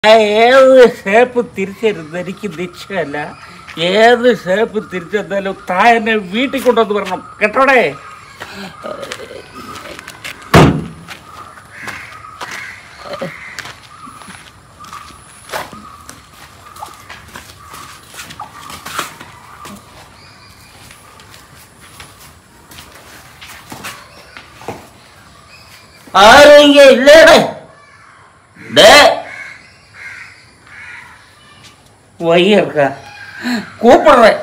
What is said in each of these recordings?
ആ ഏത് ഷേപ്പ് തിരിച്ചരുത് എനിക്ക് നിശ്ചയമല്ല ഏത് ഷേപ്പ് തിരിച്ചെന്നാലും താ എന്നെ വീട്ടിൽ കൊണ്ടുവന്ന് വരണം കേട്ടോടെ ആരെങ്കിലും ഇല്ലേടെ ഡേ വയ്യർക്ക കൂപ്പിടുறேன்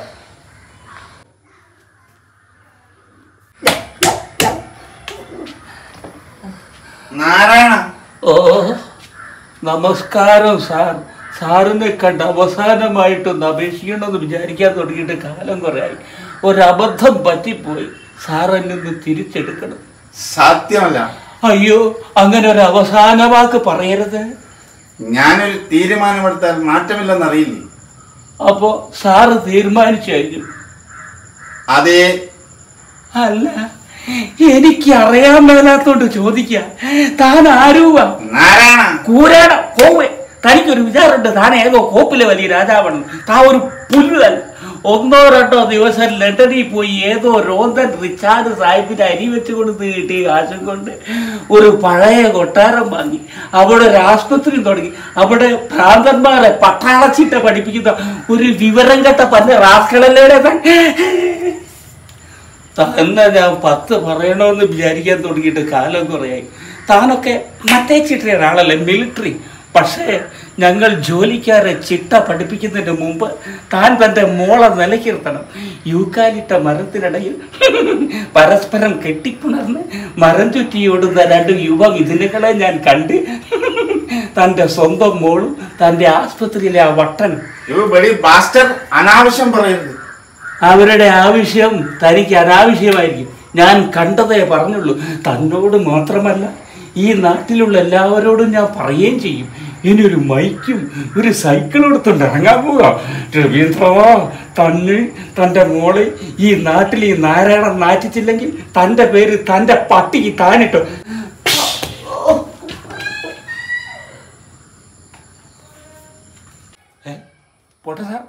നാരായണ ഓ നമസ്കാരം സാർ സാറിനെ കണ്ട് അവസാനമായിട്ടൊന്ന് അപേക്ഷിക്കണമെന്ന് വിചാരിക്കാൻ തുടങ്ങിയിട്ട് കാലം കുറയായി ഒരബദ്ധം പറ്റിപ്പോയി സാർ എന്നെ ഒന്ന് തിരിച്ചെടുക്കണം സാധ്യമല്ല അയ്യോ അങ്ങനെ ഒരു അവസാന വാക്ക് പറയരുത് ഞാനൊരു തീരുമാനമെടുത്താൽ മാറ്റമില്ലെന്നറിയില്ലേ അപ്പോ സാറ് തീരുമാനിച്ചു കഴിഞ്ഞു അതേ അല്ല എനിക്ക് അറിയാൻ മേലാത്തോണ്ട് ചോദിക്ക താൻ ആരുവാ നാരായണ കൂരാട കോവെ തനിക്കൊരു വിചാരമുണ്ട് താൻ ഏതോ കോപ്പിലെ വലിയ രാജാവാണ് താ ഒരു പുല്ലുതല്ല ഒന്നോ രണ്ടോ ദിവസം ലണ്ടനിൽ പോയി ഏതോ രോന്തൻ റിച്ചാർഡ് സാഹിബിന് അരി വെച്ച് കൊടുത്ത് കിട്ടിയ കാശും കൊണ്ട് ഒരു പഴയ കൊട്ടാരം വാങ്ങി അവിടെ ഒരു ആസ്പത്രി തുടങ്ങി അവിടെ ഭ്രാന്തന്മാരെ പട്ടാളച്ചിട്ട പഠിപ്പിക്കുന്ന ഒരു വിവരം കെട്ട പല റാസ്കളല്ലേടെ താൻ തന്നെ ഞാൻ പത്ത് പറയണമെന്ന് വിചാരിക്കാൻ തുടങ്ങിയിട്ട് കാലം കുറയായി താനൊക്കെ മറ്റേ ചിട്ട ഒരാളല്ലേ മിലിറ്ററി പക്ഷേ ഞങ്ങൾ ജോലിക്കാരെ ചിട്ട പഠിപ്പിക്കുന്നതിന് മുമ്പ് താൻ തൻ്റെ മോളെ നിലക്കിരുത്തണം യൂക്കാലിട്ട മരത്തിനിടയിൽ പരസ്പരം കെട്ടിപ്പുണർന്ന് മരം ചുറ്റിയോടുന്ന രണ്ട് യുവ മിഥുനുകളെ ഞാൻ കണ്ട് തൻ്റെ സ്വന്തം മോളും തൻ്റെ ആസ്പത്രിയിലെ ആ വട്ടനും യു വെടി ബാസ്റ്റർ അനാവശ്യം പറയരുത് അവരുടെ ആവശ്യം തനിക്ക് അനാവശ്യമായിരിക്കും ഞാൻ കണ്ടതേ പറഞ്ഞുള്ളൂ തന്നോട് മാത്രമല്ല ഈ നാട്ടിലുള്ള എല്ലാവരോടും ഞാൻ പറയുകയും ചെയ്യും ഇനി ഒരു മൈക്കും ഒരു സൈക്കിളും എടുത്തുകൊണ്ട് ഇറങ്ങാൻ പോകാം രവീന്ദ്ര തന്നെ തൻ്റെ മോളെ ഈ നാട്ടിൽ ഈ നാരായണൻ നാറ്റിച്ചില്ലെങ്കിൽ തൻ്റെ പേര് തൻ്റെ പട്ടിക്ക് താനിട്ടു ഏ? പോട്ടെ സാർ